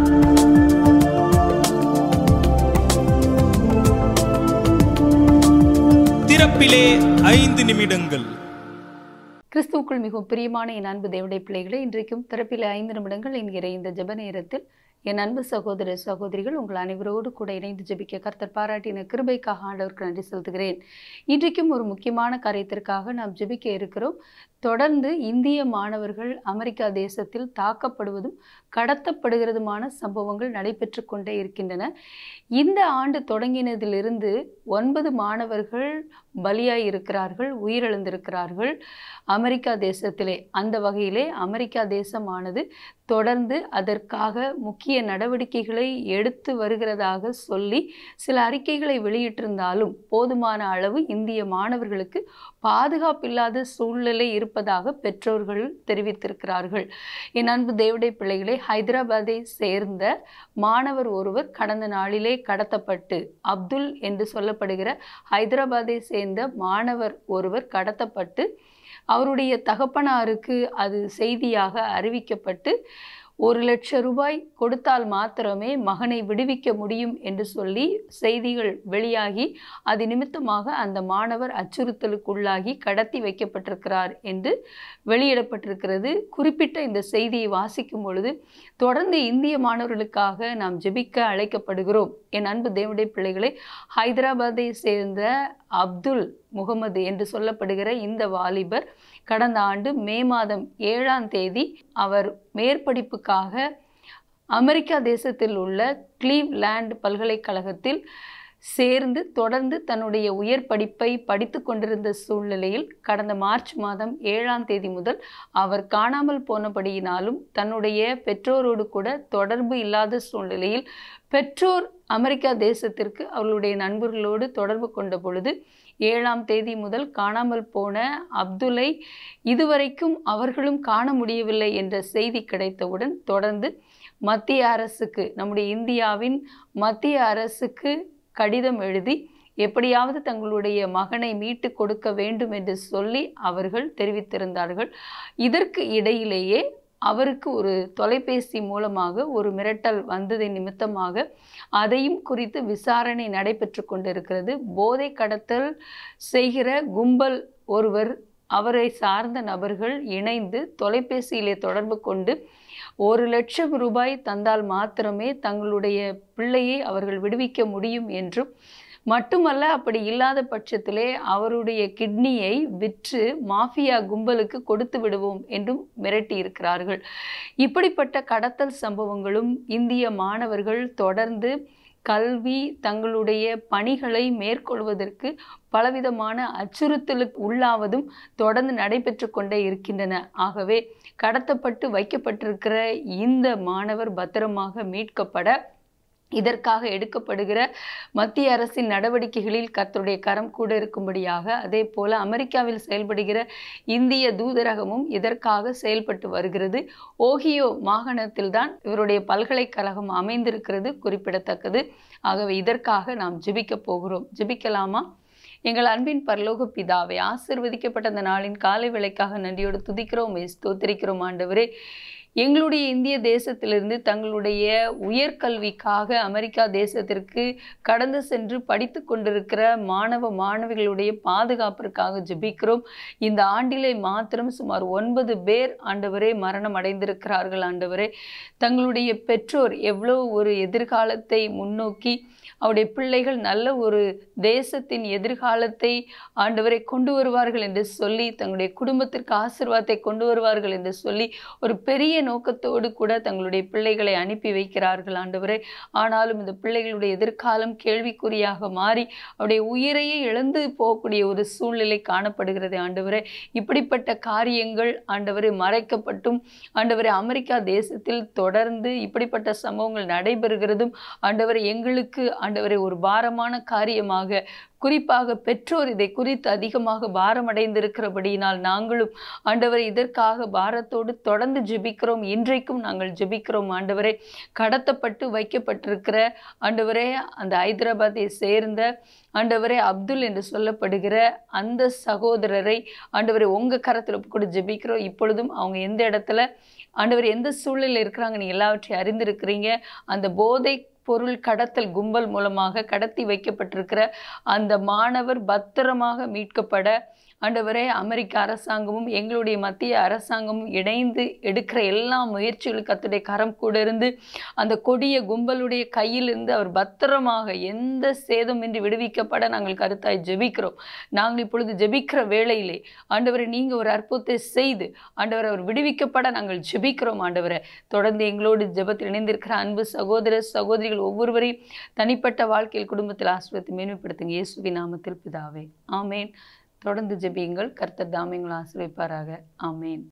திறப்பிலே ஐந்து நிமிடங்கள் கிறிஸ்துவுக்குள் மிகவும் பிரியமான என் அன்பு தேவடைய பிள்ளைகளே இன்றைக்கும் திறப்பில் ஐந்து நிமிடங்கள் என்கிற இந்த ஜெப நேரத்தில் என் அன்பு சகோதர சகோதரிகள் உங்கள் அனைவரோடு கூட இணைந்து ஜெபிக்க கர்த்தர் பாராட்டின கிருபைக்காக ஆண்டவருக்கு நன்றி செலுத்துகிறேன் இன்றைக்கும் ஒரு முக்கியமான காரியத்திற்காக நாம் ஜெபிக்க இருக்கிறோம் தொடர்ந்து இந்திய மாணவர்கள் அமெரிக்கா தேசத்தில் தாக்கப்படுவதும் கடத்தப்படுகிறதுமான சம்பவங்கள் நடைபெற்று கொண்டே இருக்கின்றன இந்த ஆண்டு தொடங்கினதிலிருந்து ஒன்பது மாணவர்கள் பலியாய் இருக்கிறார்கள் உயிரிழந்திருக்கிறார்கள் அமெரிக்கா தேசத்திலே அந்த வகையிலே அமெரிக்கா தேசமானது தொடர்ந்து அதற்காக முக்கிய நடவடிக்கைகளை எடுத்து வருகிறதாக சொல்லி சில அறிக்கைகளை வெளியிட்டிருந்தாலும் போதுமான அளவு இந்திய மாணவர்களுக்கு பாதுகாப்பில்லாத சூழ்நிலை இருப்பதாக பெற்றோர்கள் தெரிவித்திருக்கிறார்கள் என் அன்பு தேவடைய பிள்ளைகளை ஹைதராபாத்தை சேர்ந்த மாணவர் ஒருவர் கடந்த நாளிலே கடத்தப்பட்டு அப்துல் என்று சொல்லப்படுகிற ஹைதராபாத்தை சேர்ந்த மாணவர் ஒருவர் கடத்தப்பட்டு அவருடைய தகப்பனாருக்கு அது செய்தியாக அறிவிக்கப்பட்டு ஒரு லட்சம் ரூபாய் கொடுத்தால் மாத்திரமே மகனை விடுவிக்க முடியும் என்று சொல்லி செய்திகள் வெளியாகி அது நிமித்தமாக அந்த மாணவர் அச்சுறுத்தலுக்குள்ளாகி கடத்தி வைக்கப்பட்டிருக்கிறார் என்று வெளியிடப்பட்டிருக்கிறது குறிப்பிட்ட இந்த செய்தியை வாசிக்கும் பொழுது தொடர்ந்து இந்திய மாணவர்களுக்காக நாம் ஜெபிக்க அழைக்கப்படுகிறோம் என் அன்பு தேவடைய பிள்ளைகளை ஹைதராபாத்தை சேர்ந்த அப்துல் முகமது என்று சொல்லப்படுகிற இந்த வாலிபர் கடந்த ஆண்டு மே மாதம் ஏழாம் தேதி அவர் மேற்படிப்புக்காக அமெரிக்கா தேசத்தில் உள்ள கிளீவ்லேண்ட் பல்கலைக்கழகத்தில் சேர்ந்து தொடர்ந்து தன்னுடைய உயர் படிப்பை படித்து கொண்டிருந்த சூழ்நிலையில் கடந்த மார்ச் மாதம் ஏழாம் தேதி முதல் அவர் காணாமல் போனபடியினாலும் தன்னுடைய பெற்றோரோடு கூட தொடர்பு இல்லாத சூழ்நிலையில் பெற்றோர் அமெரிக்கா தேசத்திற்கு அவர்களுடைய நண்பர்களோடு தொடர்பு கொண்ட பொழுது ஏழாம் தேதி முதல் காணாமல் போன அப்துலை இதுவரைக்கும் அவர்களும் காண முடியவில்லை என்ற செய்தி கிடைத்தவுடன் தொடர்ந்து மத்திய அரசுக்கு நம்முடைய இந்தியாவின் மத்திய அரசுக்கு கடிதம் எழுதி எப்படியாவது தங்களுடைய மகனை மீட்டு கொடுக்க வேண்டும் என்று சொல்லி அவர்கள் தெரிவித்திருந்தார்கள் இதற்கு இடையிலேயே அவருக்கு ஒரு தொலைபேசி மூலமாக ஒரு மிரட்டல் வந்ததை நிமித்தமாக அதையும் குறித்து விசாரணை நடைபெற்று கொண்டிருக்கிறது போதை கடத்தல் செய்கிற கும்பல் ஒருவர் அவரை சார்ந்த நபர்கள் இணைந்து தொலைபேசியிலே தொடர்பு கொண்டு ஒரு லட்சம் ரூபாய் தந்தால் மாத்திரமே தங்களுடைய பிள்ளையை அவர்கள் விடுவிக்க முடியும் என்றும் மட்டுமல்ல அப்படி இல்லாத பட்சத்திலே அவருடைய கிட்னியை விற்று மாஃபியா கும்பலுக்கு கொடுத்து விடுவோம் என்றும் மிரட்டி இருக்கிறார்கள் இப்படிப்பட்ட கடத்தல் சம்பவங்களும் இந்திய மாணவர்கள் தொடர்ந்து கல்வி தங்களுடைய பணிகளை மேற்கொள்வதற்கு பலவிதமான அச்சுறுத்தலுக்கு உள்ளாவதும் தொடர்ந்து நடைபெற்று கொண்டே இருக்கின்றன ஆகவே கடத்தப்பட்டு வைக்கப்பட்டிருக்கிற இந்த மாணவர் பத்திரமாக மீட்கப்பட இதற்காக எடுக்கப்படுகிற மத்திய அரசின் நடவடிக்கைகளில் கர்த்தருடைய கரம் கூட இருக்கும்படியாக அதே போல அமெரிக்காவில் செயல்படுகிற இந்திய தூதரகமும் இதற்காக செயல்பட்டு வருகிறது ஓஹியோ மாகாணத்தில்தான் இவருடைய பல்கலைக்கழகம் அமைந்திருக்கிறது குறிப்பிடத்தக்கது ஆகவே இதற்காக நாம் ஜெபிக்க போகிறோம் ஜெபிக்கலாமா எங்கள் அன்பின் பரலோக பிதாவை ஆசிர்வதிக்கப்பட்ட அந்த நாளின் காலை வேளைக்காக நன்றியோடு துதிக்கிறோம் ஸ்தோத்திரிக்கிறோம் ஆண்டவரே எங்களுடைய இந்திய தேசத்திலிருந்து தங்களுடைய உயர்கல்விக்காக அமெரிக்கா தேசத்திற்கு கடந்து சென்று படித்து கொண்டிருக்கிற மாணவ மாணவிகளுடைய பாதுகாப்பிற்காக ஜெபிக்கிறோம் இந்த ஆண்டிலே மாத்திரம் சுமார் ஒன்பது பேர் ஆண்டவரே மரணம் அடைந்திருக்கிறார்கள் ஆண்டவரே தங்களுடைய பெற்றோர் எவ்வளோ ஒரு எதிர்காலத்தை முன்னோக்கி அவருடைய பிள்ளைகள் நல்ல ஒரு தேசத்தின் எதிர்காலத்தை ஆண்டவரை கொண்டு வருவார்கள் என்று சொல்லி தங்களுடைய குடும்பத்திற்கு ஆசிர்வாதத்தை கொண்டு வருவார்கள் என்று சொல்லி ஒரு பெரிய நோக்கத்தோடு கூட தங்களுடைய பிள்ளைகளை அனுப்பி வைக்கிறார்கள் ஆண்டவரே ஆனாலும் இந்த பிள்ளைகளுடைய எதிர்காலம் கேள்விக்குறியாக மாறி அவருடைய உயிரையே இழந்து போகக்கூடிய ஒரு சூழ்நிலை காணப்படுகிறது ஆண்டவரே இப்படிப்பட்ட காரியங்கள் ஆண்டவரை மறைக்கப்பட்டும் ஆண்டவரை அமெரிக்கா தேசத்தில் தொடர்ந்து இப்படிப்பட்ட சம்பவங்கள் நடைபெறுகிறதும் ஆண்டவரை எங்களுக்கு ஆண்டவரை ஒரு பாரமான காரியமாக குறிப்பாக பெற்றோர் இதை குறித்து அதிகமாக பாரமடைந்திருக்கிறபடியினால் நாங்களும் ஆண்டவரை இதற்காக பாரத்தோடு தொடர்ந்து ஜெபிக்கிறோம் இன்றைக்கும் நாங்கள் ஜெபிக்கிறோம் ஆண்டவரை கடத்தப்பட்டு வைக்கப்பட்டிருக்கிற ஆண்டவரே அந்த ஹைதராபாத்தை சேர்ந்த ஆண்டவரே அப்துல் என்று சொல்லப்படுகிற அந்த சகோதரரை ஆண்டவரை உங்க கரத்தில் கூட ஜெபிக்கிறோம் இப்பொழுதும் அவங்க எந்த இடத்துல ஆண்டவர் எந்த சூழ்நிலையில் இருக்கிறாங்க நீ எல்லாவற்றையும் அறிந்திருக்கிறீங்க அந்த போதை பொருள் கடத்தல் கும்பல் மூலமாக கடத்தி வைக்கப்பட்டிருக்கிற அந்த மாணவர் பத்திரமாக மீட்கப்பட ஆண்டவரே அமெரிக்க அரசாங்கமும் எங்களுடைய மத்திய அரசாங்கமும் இணைந்து எடுக்கிற எல்லா முயற்சிகளும் கத்துடைய கரம் கூட இருந்து அந்த கொடிய கும்பலுடைய கையிலிருந்து அவர் பத்திரமாக எந்த சேதமின்றி விடுவிக்கப்பட நாங்கள் கருத்தாய் ஜெபிக்கிறோம் நாங்கள் இப்பொழுது ஜெபிக்கிற வேளையிலே ஆண்டவரை நீங்கள் ஒரு அற்புதத்தை செய்து ஆண்டவர் அவர் விடுவிக்கப்பட நாங்கள் ஜெபிக்கிறோம் ஆண்டவரை தொடர்ந்து எங்களோடு ஜெபத்தில் இணைந்திருக்கிற அன்பு சகோதர சகோதரிகள் ஒவ்வொருவரையும் தனிப்பட்ட வாழ்க்கையில் குடும்பத்தில் ஆசிரியத்தை மேன்மைப்படுத்துங்க இயேசுவி நாமத்தில் பிதாவே ஆமேன் தொடர்ந்து ஜெபியுங்கள் கர்த்தர் தாமியங்களை ஆசிரியப்பாராக ஆமேன்